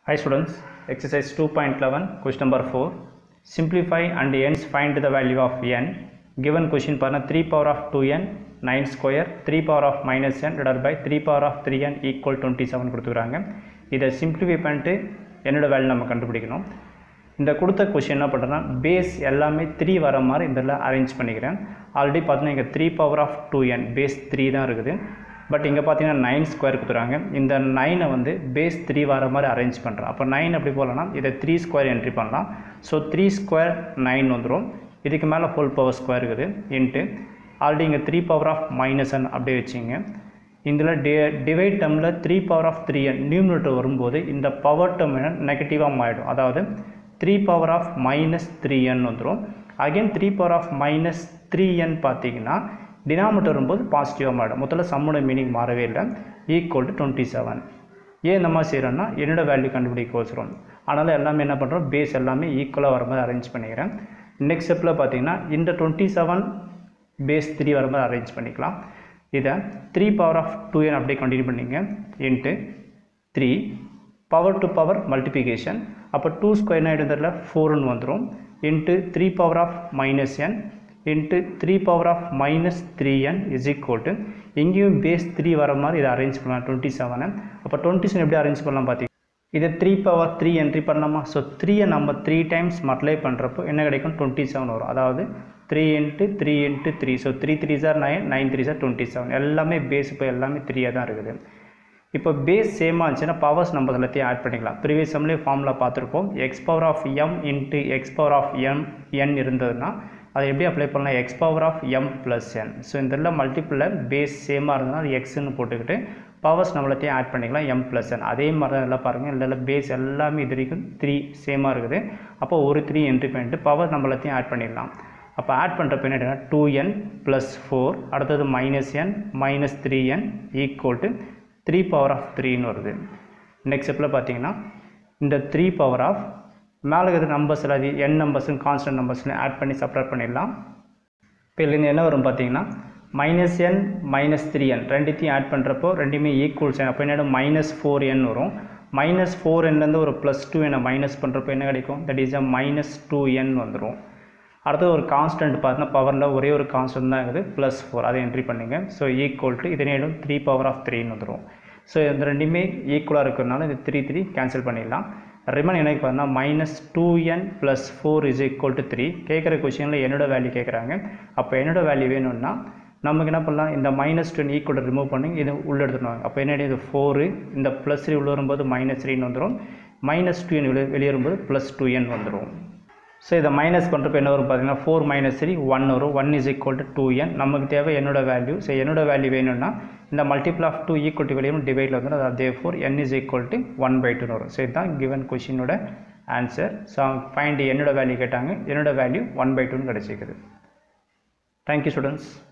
Hi students, exercise 2.11, question number 4. Simplify and hence find the value of n. Given question பாருங்க 3 power of 2n, 9 square, 3 power of minus n divided by 3 power of 3n equal 27 கொடுத்துக்கிறாங்க இதை simplify பண்ணிட்டு என்னோட value நம்ம கண்டுபிடிக்கணும் இந்த கொடுத்த question என்ன பண்ணுறேன்னா பேஸ் எல்லாமே த்ரீ வர மாதிரி இதில் அரேஞ்ச் பண்ணிக்கிறேன் ஆல்ரெடி பார்த்தீங்கன்னா இங்கே three power of two N base three தான் இருக்குது பட் இங்கே பார்த்தீங்கன்னா நைன் ஸ்கொயர் கொடுத்துறாங்க இந்த நைனை வந்து பேஸ் த்ரீ வர மாதிரி அரேஞ்ச் பண்ணுறேன் அப்போ நைன் எப்படி போகலன்னா இதை த்ரீ ஸ்கொயர் என்ட்ரி பண்ணலாம் ஸோ த்ரீ ஸ்கொயர் நைன் வந்துடும் இதுக்கு மேலே ஃபுல் பவர் ஸ்கொயர் இருக்குது இன்ட்டு ஆல்ரெடி இங்கே three power of minus N அப்படியே வச்சிங்க இதில் டி டிவைட் டேர்மில் three power of three N numerator வரும்போது இந்த பவர் டேர்ம் நெகட்டிவாக மாறிடும் அதாவது three power of minus three N வந்துடும் again three power of minus three N பார்த்தீங்கன்னா டினாமினேட்டர் வரும்போது பாசிட்டிவாக மாறிடும் மொத்தத்தில் சம்மோட மீனிங் மாறவே இல்லை ஈக்குவல் டு டுவெண்ட்டி செவன் ஏன் இந்த மாதிரி செய்கிறோன்னா என்னோட வேல்யூ கண்டுபிடிக்க வச்சுரும் அதனால் எல்லாமே என்ன பண்ணுறோம் பேஸ் எல்லாமே ஈக்குவலாக வர மாதிரி அரேஞ்ச் பண்ணிக்கிறேன் நெக்ஸ்ட் ஸ்டெப்பில் பார்த்தீங்கன்னா இந்த டுவெண்ட்டி செவன் பேஸ் த்ரீ வர மாதிரி அரேஞ்ச் பண்ணிக்கலாம் இதை three power of two N அப்படியே கண்டினியூ பண்ணிங்க into three power to power multiplication அப்போ டூ ஸ்கொயர் ஆகிடுறதுல ஃபோர்னு வந்துடும் into three power of minus N into three power of minus three N is equal to இங்கேயும் base three வர மாதிரி இதை அரேஞ்ச் பண்ணலாம் டுவெண்ட்டி செவனை அப்போ டுவெண்ட்டி செவன் எப்படி அரேஞ்ச் பண்ணலாம் பார்த்தீங்கன்னா இதை த்ரீ பவர் த்ரீ என்ட்ரி பண்ணலாமா ஸோ த்ரீயை நம்ம த்ரீ டைம்ஸ் மல்டிப்ளை பண்ணுறப்போ என்ன கிடைக்கும் டுவெண்ட்டி செவன் வரும் அதாவது three into three into three so three three சார் நைன் நைன் த்ரீ சார் டுவெண்ட்டி செவன் எல்லாமே பேஸ் இப்போ எல்லாமே த்ரீயாக தான் இருக்குது இப்போ பேஸ் சேமாக இருந்துச்சுன்னா பவர்ஸ் நம்ம எல்லாத்தையும் ஆட் பண்ணிக்கலாம் ப்ரீவியஸ் சம்லேயே ஃபார்மில் பார்த்துருப்போம் X power of M into X power of M N இருந்ததுன்னா அதை எப்படி அப்ளை பண்ணலாம் X power of M plus N so இந்த இதில் மல்டிப்பிளில் பேஸ் சேமாக இருந்ததுன்னா அது எக்ஸ்ன்னு போட்டுக்கிட்டு பவர்ஸ் நம்மளத்தையும் ஆட் பண்ணிக்கலாம் எம் ப்ளஸ் என் அதே மாதிரி தான் எல்லாம் பாருங்கள் இல்லை பேஸ் எல்லாமே இது வரைக்கும் த்ரீ சேமாக இருக்குது அப்போ ஒரு த்ரீ என்ட்ரி பண்ணிட்டு பவர் நம்மளத்தையும் ஆட் பண்ணிடலாம் அப்போ ஆட் பண்ணுறப்ப என்ன டூ என் ப்ளஸ் ஃபோர் அடுத்தது minus N minus three N equal to three power of த்ரீன்னு வருது நெக்ஸ்ட் ஸ்டெப்பில் பார்த்தீங்கன்னா இந்த த்ரீ பவர் ஆஃப் மேலே இருக்கிற நம்பர்ஸ் அது என் நம்பர்ஸும் கான்ஸ்டன்ட் நம்பர்ஸ்னு ஆட் பண்ணி செப்பரேட் பண்ணிடலாம் இப்போ இதுலேருந்து என்ன வரும் பார்த்தீங்கன்னா minus N minus three N ரெண்டுத்தையும் ஆட் பண்ணுறப்போ ரெண்டுமே ஈக்குவல்ஸ் அப்போ என்ன மைனஸ் ஃபோர் என் வரும் மைனஸ் ஃபோர் என்லேருந்து ஒரு ப்ளஸ் டூ என்னை மைனஸ் பண்ணுறப்போ என்ன கிடைக்கும் that is a minus two N வந்துடும் அடுத்தது ஒரு கான்ஸ்டன்ட் பார்த்தீங்கன்னா பவரில் ஒரே ஒரு கான்ஸ்டன்ட் தான் இருக்குது ப்ளஸ் ஃபோர் அதை என்ட்ரி பண்ணுங்க ஸோ ஈக்குவல் டு இதனே இடம் த்ரீ பவர் ஆஃப் த்ரீன்னு வந்துடும் ஸோ இந்த ரெண்டுமே ஈக்குவலாக இருக்கிறதுனால இது த்ரீ த்ரீ கேன்சல் பண்ணிடலாம் ரிமன் எனக்கு பார்த்தீங்கன்னா minus two N plus four is equal to three கேட்குற கொஷினில் என்னோட வேல்யூ கேட்குறாங்க அப்போ என்னோட வேல்யூ வேணும்னா நமக்கு என்ன பண்ணலாம் இந்த மைனஸ் டூ ஈக்குவல் ரிமூவ் பண்ணி இது உள்ளே எடுத்துடுவாங்க அப்போ என்ன இது ஃபோரு இந்த ப்ளஸ் த்ரீ உள்ளே வரும்போது மைனஸ் த்ரீன்னு வந்துடும் மைனஸ் டூ என் வெளியே வரும்போது ப்ளஸ் டூ என் வந்துடும் ஸோ இதை மைனஸ் பண்ணுறப்ப என்ன வரும் பார்த்தீங்கன்னா ஃபோர் மைனஸ் த்ரீ ஒன் வரும் one is equal to two N நமக்கு தேவை என்னோட வேல்யூ ஸோ என்னோட வேல்யூ வேணும்னா இந்த multiple of two equal to வெளியும் டிவைடில் வந்து அது அதே four N is equal to one by டூன்னு வரும் ஸோ இதுதான் கிவன் கொஷினோட ஆன்சர் ஸோ ஃபைண்ட் என்னோட வேல்யூ கேட்டாங்க என்னோட வேல்யூ ஒன் பை டூன்னு கிடச்சிக்குது தேங்க்யூ ஸ்டூடெண்ட்ஸ்